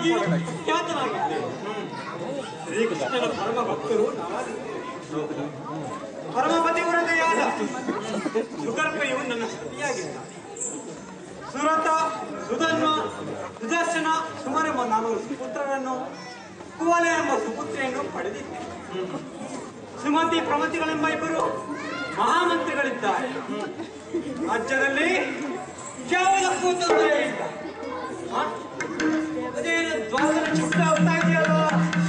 ಆಗಿಯೂ ಖ್ಯಾತನಾಗಿದ್ದೇನೆ ಶ್ರೀಕೃಷ್ಣನ ಪರಮ ಭಕ್ತರು ನಾವಾಗಿದೆ ಪರಮ ಪತಿವ್ರತೆಯಾದ ಸುಗರ್ಭೆಯು ನನ್ನ ಸತಿಯಾಗಿದ್ದಾನೆ ಸುರತ ಸುಧನ್ವ ಸುದರ್ಶನ ಸುಮರೆಂಬ ನಾಲ್ವರು ಸುಪುತ್ರರನ್ನು ಕುವಲ ಎಂಬ ಸುಪುತ್ರಿಯನ್ನು ಪಡೆದಿದ್ದೆ ಸುಮತಿ ಪ್ರಮತಿಗಳೆಂಬ ಇಬ್ಬರು ಮಹಾಮಂತ್ರಿಗಳಿದ್ದಾರೆ ರಾಜ್ಯದಲ್ಲಿ ಯಾವುದಕ್ಕೂ ತೊಂದರೆ ಇಲ್ಲ ಹ? ಅದೇನು ದ್ವಾರ ಚುಟ್ಟ ಆಗ್ತಾ ಇದೆಯಲ್ವಾ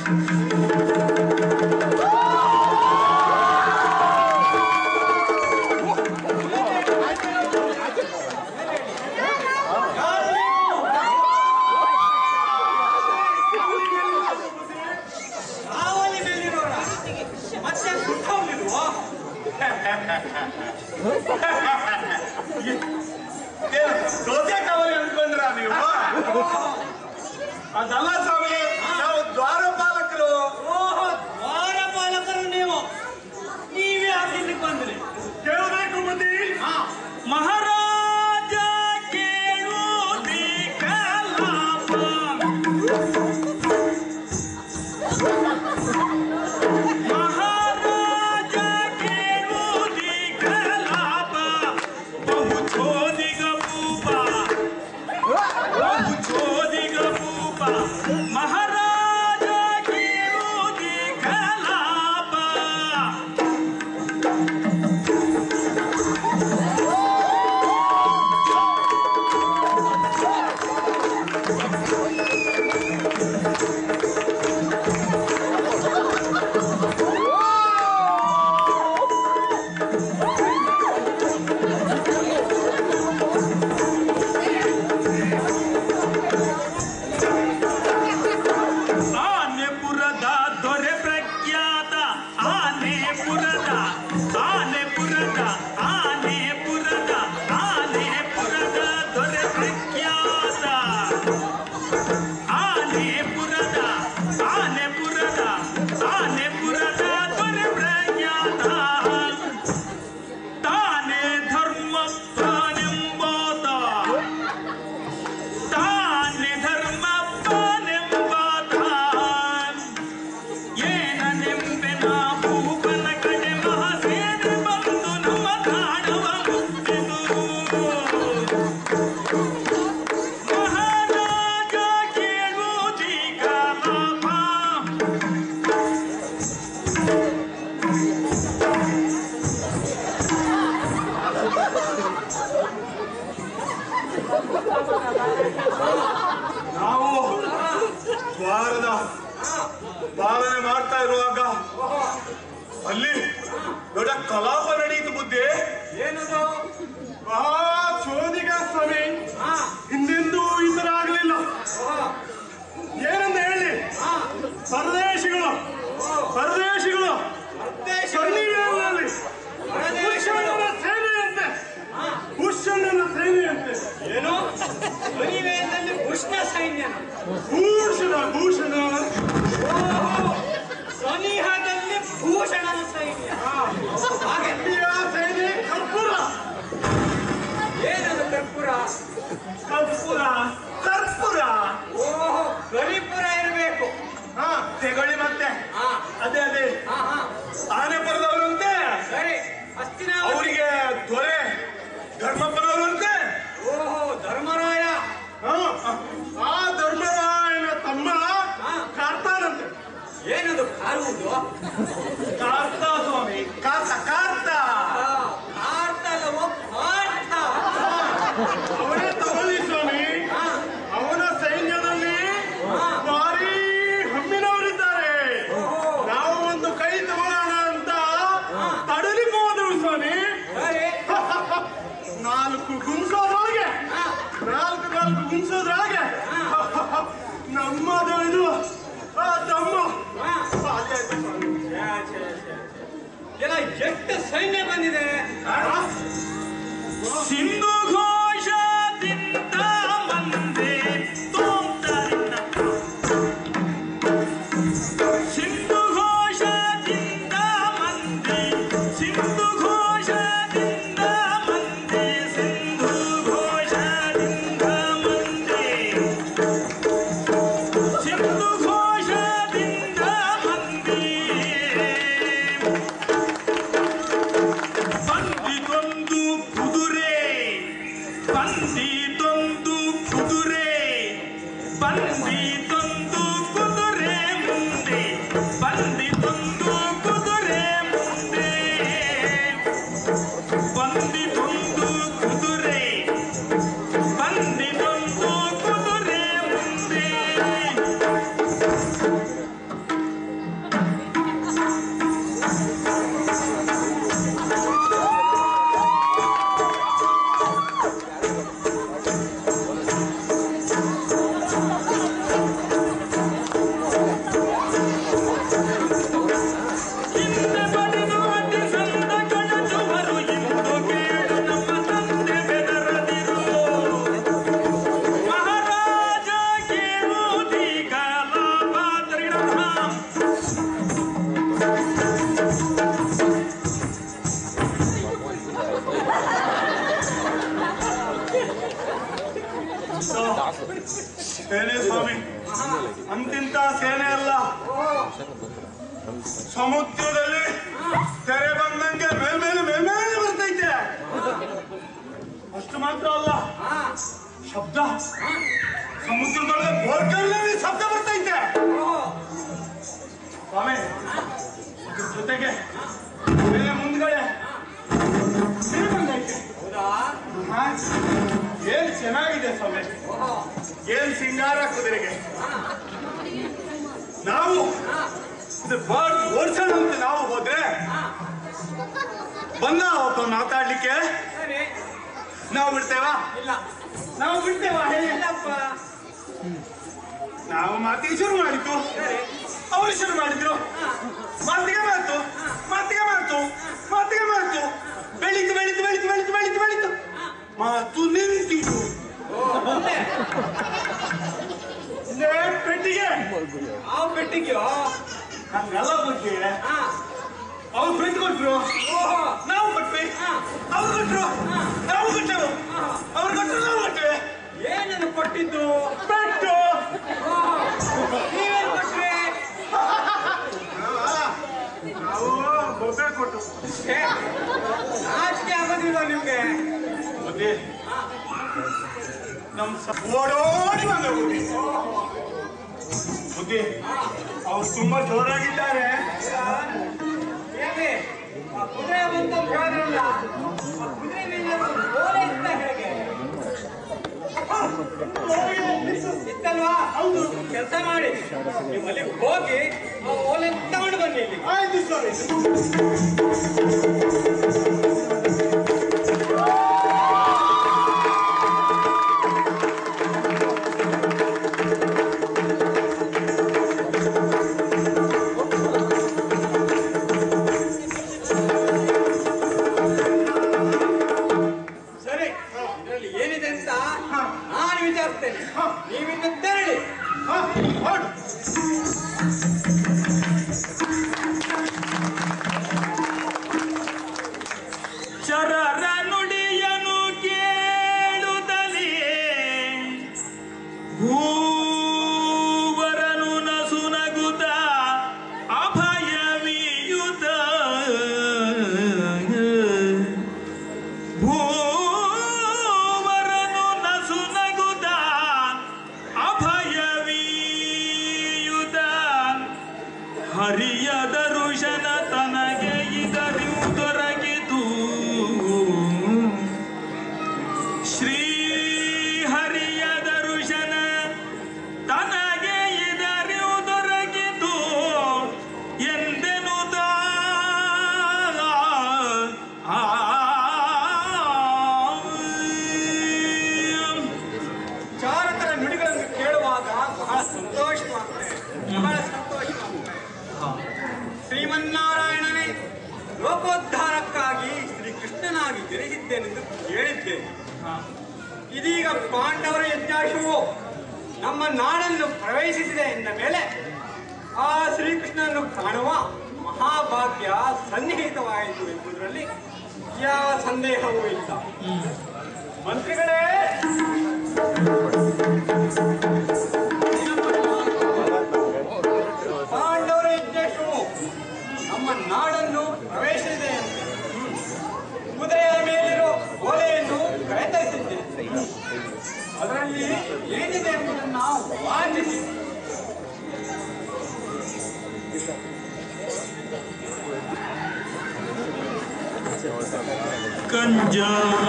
ಯಾರು ನೀವು? ಕಾವಲಿ ಮೇಲಿರೋರ ಮತ್ತೆ ಸುಟ್ಟೋಗಿಲ್ವೋ ದೋಸೆ ಕಾವಲಿ ಅನ್ಕೊಂಡ್ರ ನೀವು ಅದಲ್ಲ ಸ್ವಾಮಿ ನಾವು ದ್ವಾರಪಾಲಕರು ಓಹೋ ದ್ವಾರಪಾಲಕರು ನೀವು ನೀವೇ ಆಗಿಲ್ಲಿ ಬಂದ್ರಿ ಕೇಳಬೇಕು ಬುದ್ಧಿ ಮಹಾರಾಜ ಕೇಳುವುದಿ ಕಲಾಪ ಮಹಾರಾಜ ಕೇಳುವುದಿ ಕಲಾಪ ಬಹು ಚೋದಿಗ ಭೂಪ ಬಹು ಚೋದಿಗ ಭೂಪ ಮಹಾರಾಜ ಕೇಳುವುದಿ ಕಲಾಪ ಆನೆಪುರದ ದೊರೆ ಪ್ರಖ್ಯಾತ ಆನೆಪುರದ ಆನೆಪುರದ ಆನೆಪುರದ ಆನೆಪುರದ ದೊರೆ ಪ್ರಖ್ಯಾತ ಆನೆಪುರದ ಆನೆಪುರದ ಆನೆಪುರದ ದೊರೆ ಪ್ರಖ್ಯಾತ ತಾನೇ ಧರ್ಮಪ್ಪನೆಂಬೋತ ತಾನೆ ಧರ್ಮಪ್ಪನೆಂಬಾತ ಏನನೆಂಬೆನ ಭೂಪನ ಕಡೆ ಮಹಾಸೇನೆ ಬಂದು ನಮ್ಮ ಕಾಣವ ಮುಟ್ಟಿದು ಮಹಾರಾಜ ಕೇಳುವುದೀಗ ಲಾಭ ನಾವು ದ್ವಾರದ ಪಾಲನೆ ಮಾಡ್ತಾ ಇರುವಾಗ ಅಲ್ಲಿ ದೊಡ್ಡ ಕಲಾಪ ನಡೆಯಿತು ಬುದ್ಧಿ ಏನದು ಮಹಾ ಚೋದಿಗ ಸ್ವಾಮಿ ಹಾ ಹಿಂದೆಂದೂ ಈ ತರ ಆಗಲಿಲ್ಲ ಓಹೋ ಏನಂತ ಹೇಳಿ ಹಾ ಪರದೇಶಿಗಳು ಪರದೇಶಿಗಳು ಸನ್ನಿವೇಶದಲ್ಲಿ ಭೂಷಣನ ಸೇನೆಯಂತೆ ಭೂಷಣನ ಸೇನೆಯಂತೆ ಏನು ಅನಿವೇಯದಲ್ಲಿ ಉಷ್ಣ ಸೈನ್ಯನ ಭೂಷಣ ಭೂಷಣ ಓಹೋ ಸನಿಹದಲ್ಲಿ ಭೂಷಣನ ಸೈನ್ಯ ಹಾಗೆ ಇಂಡಿಯಾ ಸೇನೆ ಕರ್ಪೂರ ಏನದು ಕರ್ಪೂರ ಕರ್ಪೂರ ಕರ್ಪೂರ ಓಹೋ ಕರಿಪುರ ಇರಬೇಕು ಹಾ ತೆಗೊಳ್ಳಿ ಮತ್ತೆ ಹಾ ಅದೇ ಅದೇ ಹಾ ಹಾ ಆನೆ ಪರದವರಂತೆ ಸರಿ ಹಸ್ತಿನಾವತಿ ಅವರಿಗೆ ದೊರೆ ಧರ್ಮಪ್ಪನವರಂತೆ ಓಹೋ ಧರ್ಮರಾಯ ಹಾ, ಆ ಧರ್ಮರಾಯನ ತಮ್ಮ ಹಾ. ಕಾರ್ತಾನಂತೆ ಏನದು ಕಾರುವುದು ಕಾರ್ತ ಸ್ವಾಮಿ ಕಾರ್ತ ಕಾರ್ತ ಆ, ಪಾರ್ಥ ಅಲ್ಲವೋ ಪಾರ್ಥ ಅವನೇ ತಗೊಳ್ಳಿ ಸ್ವಾಮಿ ಹಾ ಅವನ ಸೈನ್ಯದಲ್ಲಿ ಹಾ. ಭಾರಿ ಹಮ್ಮಿನವರಿದ್ದಾರೆ ಓಹೋ ನಾವು ಒಂದು ಕೈ ತಗೊಳ್ಳೋಣ ಅಂತ ಹಾ. ತಡಲಿಕ್ಕೆ ಹೋದವು ಸ್ವಾಮಿ ಸರಿ ನಾಲ್ಕು ಗುಂಸೋದ್ರೊಳಗೆ ಹಾ ನಾಲ್ಕು ನಾಲ್ಕು ಗುಂಸೋದ್ರೊಳಗೆ ನಮ್ಮದು ಇದು ಆ, ತಮ್ಮ ಹಾ ಅದೇ ಆಯ್ತು ಸ್ವಾಮಿ. ಛೇ, ಛೇ, ಛೇ, ಛೇ. ಎಲ್ಲ ಎಷ್ಟು ಸೈನ್ಯ ಬಂದಿದೆ ಆ? ಸಿಂಧು ಘೋಷದಿಂದ ಮಂದೆ ತೋಂತರಿನ ಸಿಂಧು ಘೋಷದಿಂದ ಮಂದೆ ಸಿಂಧು ಘೋಷದಿಂದ ಮಂದೆ ಸಿಂಧು ಘೋಷದಿಂದ ಮಂದೆ ಸೇನೆ ಸ್ವಾಮಿ ಅಂತಿಂತ ಸೇನೆ ಅಲ್ಲ ಸಮುದ್ರದಲ್ಲಿ ತೆರೆ ಬಂದಂಗೆ ಮೇಲ್ಮೇಲೆ ಮೇಲ್ಮೇಲೆ ಬರ್ತೈತೆ ಅಷ್ಟು ಮಾತ್ರ ಅಲ್ಲ ಶಬ್ದ ಸಮುದ್ರದೊಳಗೆ ಬೋರ್ಗಲ್ನಲ್ಲಿ ಶಬ್ದ ಬರ್ತೈತೆ ಸ್ವಾಮಿ ಅದ್ರ ಜೊತೆಗೆ ಮೇಲೆ ಮುಂದ್ಗಡೆ ಸಿರಿ ಬಂದೈತೆ ಹಾ? ಏನ್ ಚೆನ್ನಾಗಿದೆ ಸ್ವಾಮಿ ಏನ್ ಸಿಂಗಾರ ಕುದುರೆಗೆ ನಾವು ಇದು ಬಾಳ್ ಓಡ್ಸೋಣ ಅಂತ ನಾವು ಹೋದ್ರೆ ಬಂದ ಒಬ್ಬ ಮಾತಾಡ್ಲಿಕ್ಕೆ ಸರಿ ನಾವು ಬಿಡ್ತೇವಾ ಇಲ್ಲ ನಾವು ಬಿಡ್ತೇವಾ ಹೇಳಿ ಇಲ್ಲಪ್ಪ ನಾವು ಮಾತಿಗೆ ಶುರು ಮಾಡಿದ್ದು ಸರಿ ಅವರು ಶುರು ಮಾಡಿದ್ರು ಮಾತಿಗೆ ಮಾತು ಮಾತಿಗೆ ಮಾತು ಮಾತಿಗೆ ಮಾತು ಬೆಳೀತು ಬೆಳೀತು ಬೆಳೀತು ಬೆಳೀತು ಬೆಳೀತು ಬೆಳೀತು ಮಾತು ನಿಂತಿತು ಮುಂದೆ ಇಲ್ಲೇ ಪೆಟ್ಟಿಗೆ ಆ ಪೆಟ್ಟಿಗೆಯೋ ಹಂಗೆಲ್ಲ ಬಗ್ಗೆ ಹಾ ಅವ್ರು ಫ್ರೆಂಡ್ ಕೊಟ್ರು ಓಹೋ ನಾವು ಕೊಟ್ವಿ ಅವ್ರು ಕೊಟ್ರು ನಾವು ಕೊಟ್ಟೆವು ಅವ್ರು ಕೊಟ್ಟರು ನಾವು ಕೊಟ್ಟೆವೆ ಏನನ್ನು ಕೊಟ್ಟಿದ್ದು ಪೆಟ್ಟು ಓಹೋ ನೀವೇನ್ ಕೊಟ್ರಿ ನಾವು ಬೊಬ್ಬೆ ಕೊಟ್ಟು ಏ, ನಾಚಿಕೆ ಆಗೋದಿಲ್ಲ ನಿಮ್ಗೆ ಬುದ್ಧಿ ನಮ್ ಸ- ಓಡೋಡಿ ಬಂದ ಬುದ್ಧಿ ಬುದ್ಧಿ ಅವ್ರು ತುಂಬಾ ಜೋರಾಗಿದ್ದಾರೆ ಹೇಗೆ ಆ ಕುದುರೆ ಬಂತ ಹೇಳಿದ್ರಲ್ಲ ಆ ಕುದುರೆ ಮೇಲೆ ಒಂದು ಓಲೆ ಇತ್ತ ಹೇಗೆ ಇತ್ತಲ್ವಾ ಹೌದು ಕೆಲಸ ಮಾಡಿ ನೀವು ಅಲ್ಲಿಗೆ ಹೋಗಿ ಆ ಓಲೆ ತಗೊಂಡು ಬನ್ನಿ ಇಲ್ಲಿ ಆಯ್ತು ಸ್ವಾಮಿ ಸರಿ ಇದರಲ್ಲಿ ಏನಿದೆ ಅಂತ ನಾನು ವಿಚಾರಿಸ್ತೇನೆ ನೀವಿನ್ನು ತೆರಳಿ ಹಾ, ಹೊರ್ಡು. ಶರರ ನುಡಿಯನು ಕೇಳುತ್ತಲೇ ಭೂವರನು ನಸುನಗುತ್ತ ಅಭಯವೀಯುತ ಭೂವರನು ನಸುನಗುತ್ತ ಅಭಯವೀಯುತ ಹರಿಯ ದರುಶನ ತನಗೆ ಇದರಿವು ದೊರಕಿತು ಶ್ರೀ ಹರಿಯ ದರುಶನ ತನಗೆ ಇದರಿವು ದೊರಕಿತು ಎಂದೆನು ಚಾರಕರ ನುಡಿಗಳನ್ನು ಕೇಳುವಾಗ ಬಹಳ ಸಂತೋಷವಾಗ್ತದೆ ಬಹಳ ಸಂತೋಷವಾಗ್ತದೆ ಶ್ರೀಮನ್ನಾರಾಯಣನೇ ಲೋಕೋದ್ಧಾರಕ್ಕಾಗಿ ಶ್ರೀ ಕೃಷ್ಣನಾಗಿ ಜನಿಸಿದ್ದೇನೆಂದು ಹೇಳಿದ್ದೇನೆ ಇದೀಗ ಪಾಂಡವರ ಯಜ್ಞಾಶುವು ನಮ್ಮ ನಾಡನ್ನು ಪ್ರವೇಶಿಸಿದೆ ಎಂದ ಮೇಲೆ ಆ ಶ್ರೀಕೃಷ್ಣನನ್ನು ಕಾಣುವ ಮಹಾಭಾಗ್ಯ ಸನ್ನಿಹಿತವಾಯಿತು ಎಂಬುದರಲ್ಲಿ ಯಾವ ಸಂದೇಹವೂ ಇಲ್ಲ ಮಂತ್ರಿಗಳೇ ಪಾಂಡವರ ಯಜ್ಞೇಶವು ನಮ್ಮ ನಾಡನ್ನು ಪ್ರವೇಶಿಸಿದೆ ಅಂತ ಕುದುರೆಯ ಮೇಲಿರೋ ಓಲೆಯನ್ನು ಕರೆತರಿಸಿದ್ದೇನೆ ಅದರಲ್ಲಿ ಏನಿದೆ ಎಂಬುದನ್ನು ನಾವು ವಾಚಿಸಿ ಕಂಜ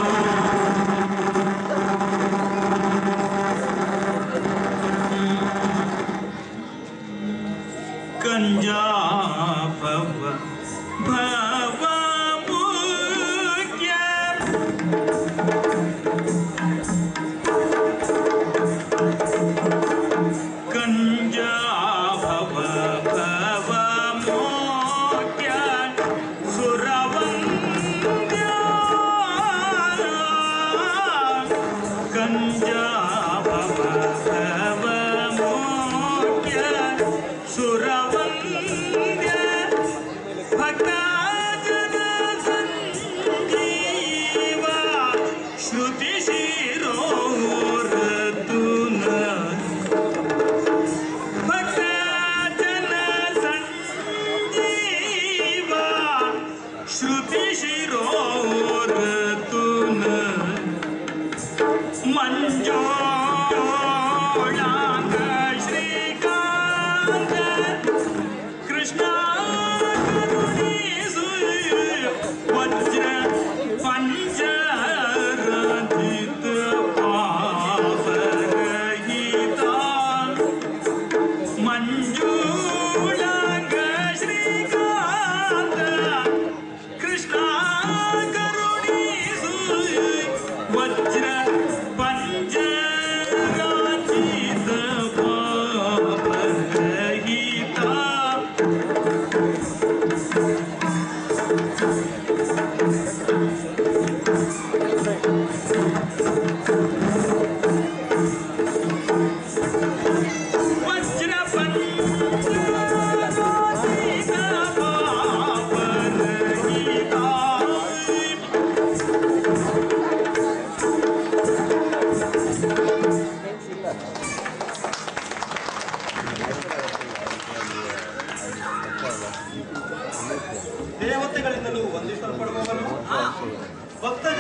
ಕಂಜಾ ಭವ ಭವ ಮುಖ್ಯ ಕಂಜಾ ಭವ ಭವ ಮುಖ್ಯ ಸುರವಂದ್ಯ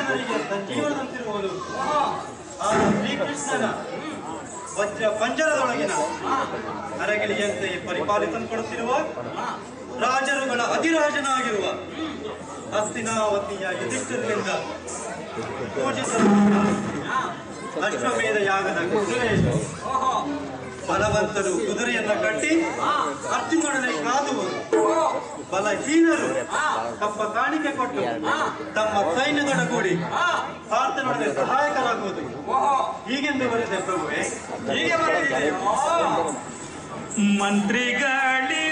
ಜನರಿಗೆ ಸಂಜೀವನದಂತಿರುವುದು ಆ ಶ್ರೀಕೃಷ್ಣನ ವಜ್ರ ಪಂಜರದೊಳಗಿನ ಅರಗಿಳಿಯಂತೆ ಪರಿಪಾಲಿಸಲು ಕೊಡುತ್ತಿರುವ ರಾಜರುಗಳ ಅಧಿರಾಜನಾಗಿರುವ ಹಸ್ತಿನಾವತಿಯ ಯುಧಿಷ್ಠಿರನಿಂದ ಪೂಜಿಸಲ್ಪಟ್ಟ ಅಶ್ವಮೇಧ ಯಾಗದ ಕುದುರೆ ಬಲವಂತರು ಕುದುರೆಯನ್ನ ಕಟ್ಟಿ ಅರ್ಜುನೊಡನೆ ಕಾದುವರು ಬಲಹೀನರು ತಮ್ಮ ಕಾಣಿಕೆ ಕೊಟ್ಟು ತಮ್ಮ ಸೈನ್ಯದೊಡಗೂಡಿ ಪಾರ್ಥನೊಡನೆ ಸಹಾಯಕರಾಗುವುದು ಹೀಗೆಂದು ಬರೆದೆ ಪ್ರಭುವೆ ಹೀಗೆ ಬರೆದಿದೆಯೋ ಮಂತ್ರಿಗಳಿ